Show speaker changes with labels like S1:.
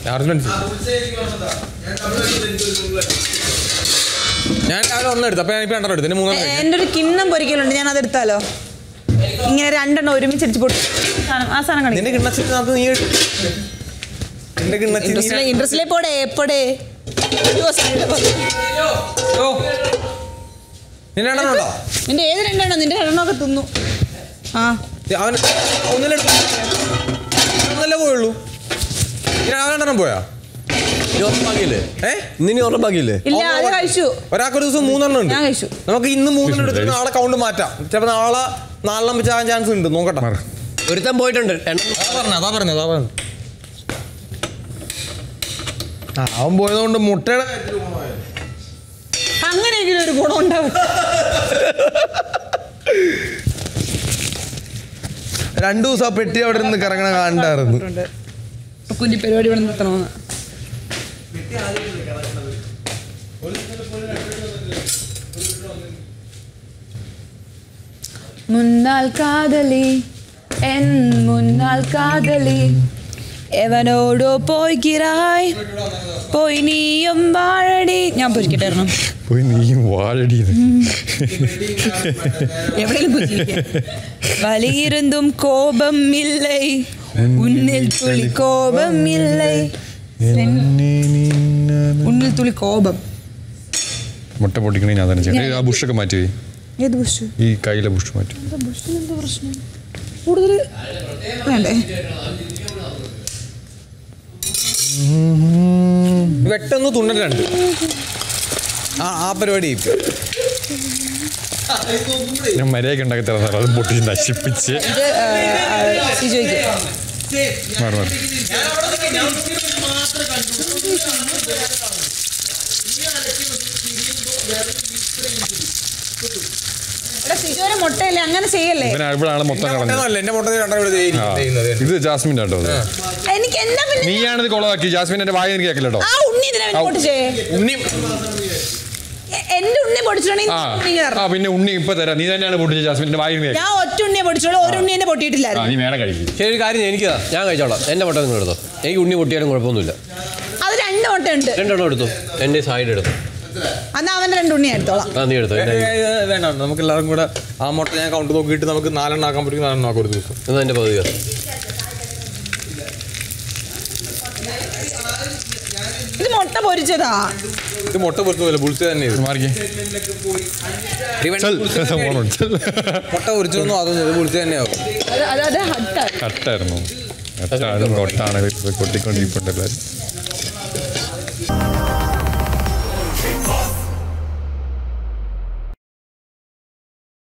S1: അർജുൻ അടിച്ചു ഞാൻ രാവിലെ ഒന്നും എടുത്തു അപ്പൊ ഞാൻ ഇപ്പൊ രണ്ടെണ്ണം എടുത്തു ഇനി മൂന്നെണ്ണം കഴിക്കും.
S2: എൻ്റെ ഒരു കിണ്ണം പൊരിക്കലുണ്ട് ഞാൻ അതെടുത്താലോ ഇങ്ങനെ രണ്ടെണ്ണം ഒരുമിച്ച് അടിച്ച് പൊട്ടി സാധനം- ആ സാധനം കാണിക്കും
S1: നിന്റെ കിണ്ണച്ചിനകത്ത് നീ എടു. നിന്റെ കിണ്ണച്ചിന്
S2: ഇൻട്രസ്റ്റിലെ ഇൻട്രസ്റ്റിലെ പോടെ എപ്പോടെ
S1: ഓ നിന്റെ രണ്ടെണ്ണം ഉണ്ടോ
S2: നിന്റെ ഏത് രണ്ടെണ്ണം നിന്റെ രണ്ടെണ്ണമൊക്കെ തിന്നു ആ
S1: അവൻ ഒന്നിലെടുത്തു ഒന്നല്ലേ പോയുള്ളൂ ഇനി അവൻ രണ്ടെണ്ണം പോയാ
S3: ഇനി ഒരെണ്ണം ബാക്കിയില്ലേ
S1: ഏ
S3: ഇന്നിനി ഒരെണ്ണം ബാക്കിയില്ലേ
S2: ഇല്ല അത് കഴിച്ചു
S1: ഒരാൾക്ക് ഒരു ദിവസം മൂന്നെണ്ണം ഉണ്ട്
S2: ഞാൻ കഴിച്ചു.
S1: നമുക്ക് ഇന്ന് മൂന്നെണ്ണം എടുത്തിട്ട് നാളെ കൗണ്ട് മാറ്റാം ചിലപ്പോൾ നാളെ നാലെണ്ണം വെച്ച് ആകാൻ ചാൻസ് ഉണ്ട് നോക്കട്ടെ
S3: ഒരുത്തൻ പോയിട്ടുണ്ട് എണ്ണം
S1: അതാ പറഞ്ഞു അതാ പറഞ്ഞു അതാ പറഞ്ഞു ആ അവൻ പോയതുകൊണ്ട് മുട്ടയുടെ കാര്യത്തില് ഗുണമായത്.
S2: അങ്ങനെയെങ്കിലും ഒരു ഗുണം ഉണ്ടാവും
S1: രണ്ടു ദിവസം ആ പെട്ടി അവിടെ നിന്ന് കറങ്ങണ കാണണ്ടായിരുന്നു
S2: കുഞ്ഞി പരിപാടി ഇവിടെ നിർത്തണമെന്ന് മുന്നാൾ കാതലി എൻ മുന്നാൾ കാതലി എവനോടോ പോയിക്കിറായ് പോയി നീയും വാഴടി ഞാൻ പൊരിക്കട്ടായിരുന്നു
S1: പോയി നീ വാഴടി
S2: എവിടെയെങ്കിലും വലിയിരുന്നും കോപം ഇല്ലേ ഉന്നിൽ തുളി കോപം ഇല്ലേ ഉന്നിൽ തുളി കോപം
S1: മുട്ട പൊട്ടിക്കണേ ഞാൻ തന്നെ ചെയ്യണം ഏയ്, ആ ബുഷൊക്കെ മാറ്റി വെയ്.
S2: ഏത് ബുഷ്
S1: ഈ കയ്യിലെ ബുഷ് മാറ്റി
S2: ബുഷിനെന്താ പ്രശ്നം കൂടുതൽ വേണ്ടേ
S1: വെട്ടൊന്ന് തുണ്ണൽ രണ്ട് ആ ആ പരിപാടി ഞാൻ മര്യാദയ്ക്ക് ഉണ്ടാക്കി തരാം സാർ അത് പൊട്ടിച്ച് നശിപ്പിച്ച്
S2: ഇത് സിജോയ്ക്ക്
S1: മാറി മാറി
S2: ഇവിടെ സിജോയുടെ മുട്ടയല്ലേ അങ്ങനെ ചെയ്യല്ലേ
S1: ഇവനെ ഇവിടെയാണ് മൊത്തം കളഞ്ഞത്
S4: എന്റെ മുട്ട രണ്ടാം ഇവിടെ
S1: ആ, ഇത് ജാസ്മിൻ കേട്ടോ അത്.
S2: എനിക്ക് എന്താ പിന്നെ
S1: നീയാണിത് കൊളവാക്കി ജാസ്മിൻ എന്റെ വായ എനിക്ക് കേൾക്കില്ല കേട്ടോ
S2: ആ ഉണ്ണി ഇതിനെ
S1: ഔ.
S2: പൊട്ടിച്ചേ
S1: ഉണ്ണി
S2: എ- എന്റെ ഉണ്ണി പൊടിച്ചിട്ടുണ്ടെങ്കിൽ
S1: ആ
S2: ഉണ്ണി
S1: ആ
S2: കയറണം.
S1: പിന്നെ ഉണ്ണി ഇപ്പൊ തരാം നീ തന്നെയാണ് പൊട്ടിച്ച് ജാസ്മിന്റെ വായ എനിക്ക് കേൾക്കാം
S2: ഞാൻ ഒറ്റ ഉണ്ണിയെ പൊടിച്ചോളൂ ഒരു ഉണ്ണി എന്നെ
S1: ആ
S2: പൊട്ടിയിട്ടില്ലായിരുന്നു
S1: നീ വേണം കഴിക്കും
S3: ശരി ഒരു കാര്യം ചെയ്യ്, എനിക്ക് താ. ഞാൻ കഴിച്ചോളാം എൻ്റെ മുട്ട നിങ്ങൾ എടുത്തോ എനിക്ക് ഉണ്ണി പൊട്ടിയാലും കുഴപ്പമൊന്നുമില്ല
S2: അത് രണ്ട് മുട്ട ഉണ്ട്
S3: രണ്ടെണ്ണം എടുത്തു എൻ്റെ സൈഡ് എടുത്തു
S2: അന്ന് അവന്റെ രണ്ട് ഉണ്ണി എടുത്തോളാം
S3: ആ നീ എടുത്തോ എൻ്റെ
S4: വേണ്ട നമുക്ക് എല്ലാവർക്കും കൂടെ ആ മുട്ട ഞാൻ കൗണ്ട് നോക്കിയിട്ട് നമുക്ക് നാലെണ്ണം ആക്കാൻ പറ്റും നാലെണ്ണം ആക്കാം ഒരു ദിവസം
S3: എന്നാ എൻ്റെ പകുതി
S2: ഇത് മുട്ട പൊരിച്ചതാ
S4: ഇത് മുട്ട പൊരിച്ചതല്ല ബുൾസ് തന്നെ ഇത്
S1: മാറിക്കേ
S4: ഇവൻ
S1: ചൽ
S4: bullseye തന്നെ
S1: മോണോ, ചൽ.
S4: മുട്ട പൊരിച്ചതൊന്നും അതൊന്നും ഇത് ബുൾസ് തന്നെയാവും
S2: അത് അത് അത് ഹട്ടാ
S1: കട്ടായിരുന്നു കട്ടാണ് കൊട്ടാണ് കൊട്ടിക്കൊണ്ടിരിപ്പുണ്ട് എല്ലാവരും